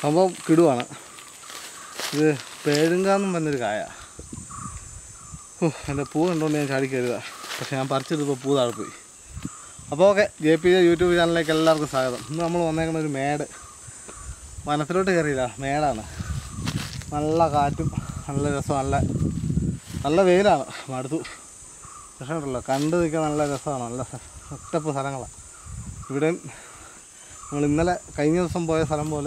സംഭവം കിടുവാണ് ഇത് പേഴുങ്കാന്നും പറഞ്ഞൊരു കായ ഓ എൻ്റെ പൂ കണ്ടുകൊണ്ട് ഞാൻ ചാടി കയറുക പക്ഷെ ഞാൻ പറിച്ചെടുത്തപ്പോൾ പൂ താഴെ പോയി അപ്പോൾ okay J P J YouTube ചാനലിലേക്ക് എല്ലാവർക്കും സ്വാഗതം ഇന്ന് നമ്മൾ വന്നേക്കുന്ന ഒരു മേട് വനത്തിലോട്ട് കയറിയില്ല മേടാണ് നല്ല കാറ്റും നല്ല രസം നല്ല നല്ല വെയിലാണ് മടുത്തു പക്ഷേ ഉണ്ടല്ലോ കണ്ടു നിൽക്കാൻ നല്ല രസമാണ് നല്ല ഒറ്റപ്പ് സ്ഥലങ്ങളാണ് ഇവിടെയും നമ്മൾ ഇന്നലെ കഴിഞ്ഞ ദിവസം പോയ സ്ഥലം പോലെ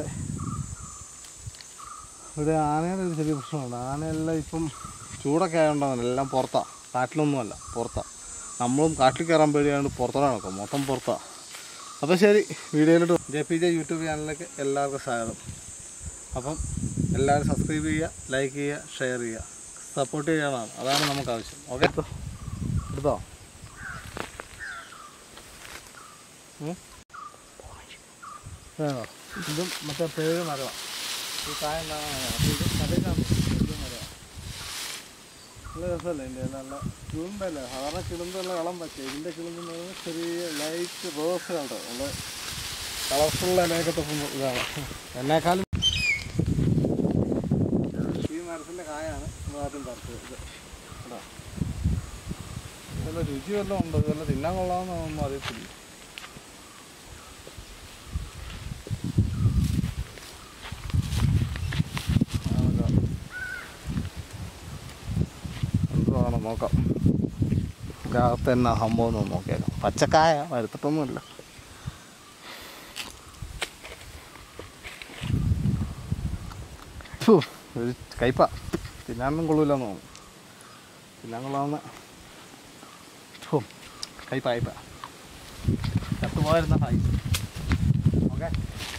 ഇവിടെ ആനയുടെ ഒരു ചെറിയ പ്രശ്നമുണ്ട് ആനയെല്ലാം ഇപ്പം ചൂടൊക്കെ ആയതുകൊണ്ടാണ് എല്ലാം പുറത്താണ് കാട്ടിലൊന്നുമല്ല പുറത്താണ് നമ്മളും കാട്ടിൽ കയറാൻ പേടിയായതുകൊണ്ട് പുറത്തോടെ നടക്കും മൊത്തം പുറത്താണ് അപ്പോൾ ശരി വീഡിയോയിലോട്ട് ജെ പി ജെ യൂട്യൂബ് ചാനലിലേക്ക് എല്ലാവർക്കും സ്വാഗതം അപ്പം എല്ലാവരും സബ്സ്ക്രൈബ് ചെയ്യുക ലൈക്ക് ചെയ്യുക ഷെയർ ചെയ്യുക സപ്പോർട്ട് ചെയ്യാനാണ് അതാണ് നമുക്ക് ആവശ്യം ഓക്കെ എടുത്തോ എടുത്തോ ഉം? വേണോ ഇതും മറ്റേ പേര് മരമാണ് ഈ കായ ഉണ്ടാകാൻ ഇത് കടയിലാണ് വലിയ മരമാണ് നല്ല രസമല്ലേ ഇതിൻ്റെ നല്ല കിളുമ്പല്ലേ സാധാരണ കിളുമ്പുള്ള വളം പറ്റുക ഇതിൻ്റെ കിളുമ്പ് എന്ന് പറയുന്നത് ചെറിയ ലൈറ്റ് റോസ് കേട്ടോ നമ്മൾ കളർഫുൾ ഇലയൊക്കെ തൊപ്പുമ്പോൾ ഇതാണ് എന്നെക്കാളും ഈ മരത്തിൻ്റെ കായാണ് നമ്മൾ ആദ്യം പറിച്ചത് ഇത് കേട്ടോ ഇതെല്ലാം രുചി വല്ലതും ഉണ്ടോ ഇതെല്ലാം തിന്നാൻ കൊള്ളാമെന്നൊന്നും അറിയത്തില്ല ആണല്ലോ. എന്തുവാണ് നോക്കാം ഇതിനകത്ത് എന്നാ സംഭവം എന്ന് നോക്കിയേക്കാം പച്ചക്കായ വരുത്തിട്ടൊന്നുമില്ല ഫു, ഒരു കയ്പ തിന്നാനൊന്നും കൊള്ളൂലെന്ന് തോന്നുന്നു തിന്നാൻ കൊള്ളാവുന്ന ഫു, കയ്പ കയ്പ ചത്തുപോയിരുന്ന ഹായ് ഓക്കെ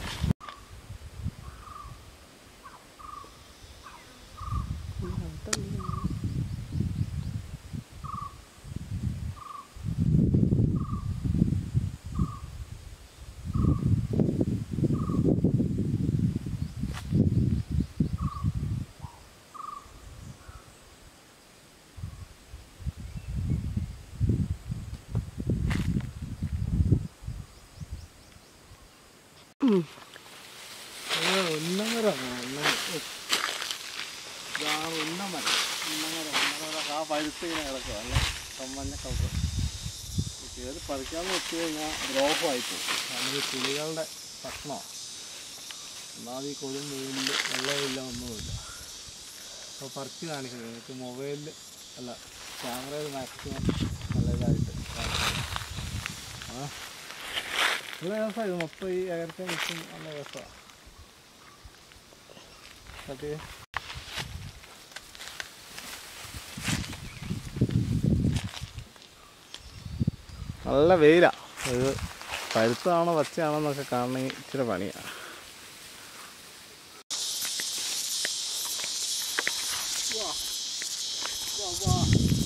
ഉന്നമരമാണ് ഇതാണ് ഉന്നമരം ഉന്നമരം ഉന്നമരം ആ പഴുത്ത് ഇങ്ങനെ കിടക്കുക അല്ല കമ്മഞ്ഞ കളർ കയറി പറിക്കാമെന്ന് വെച്ച് കഴിഞ്ഞാൽ ദ്രോഹമായിപ്പോവും കാരണം ഈ കിളികളുടെ ഭക്ഷണമാണ് ഒന്നാമത് ഈ കൊടും വെയിലിൽ വെള്ളമില്ല ഒന്നുമില്ല അപ്പോൾ പറിച്ച് കാണിക്കുന്നത് നിങ്ങൾക്ക് മൊബൈലിൽ അല്ല ക്യാമറയിൽ മാക്സിമം നല്ല ഇതായിട്ട് കാണിക്കാം ആ നല്ല രസമാണ് ഇത് മൊത്തം ഈ ഏകരത്തെ നിൽക്കും നല്ല രസമാണ് കട്ട് നല്ല വെയിലാണ് ഇത് പഴുത്താണോ പച്ചയാണോ എന്നൊക്കെ കാണണമെങ്കിൽ ഇച്ചിരി പണിയാണ് വാ വാ വാ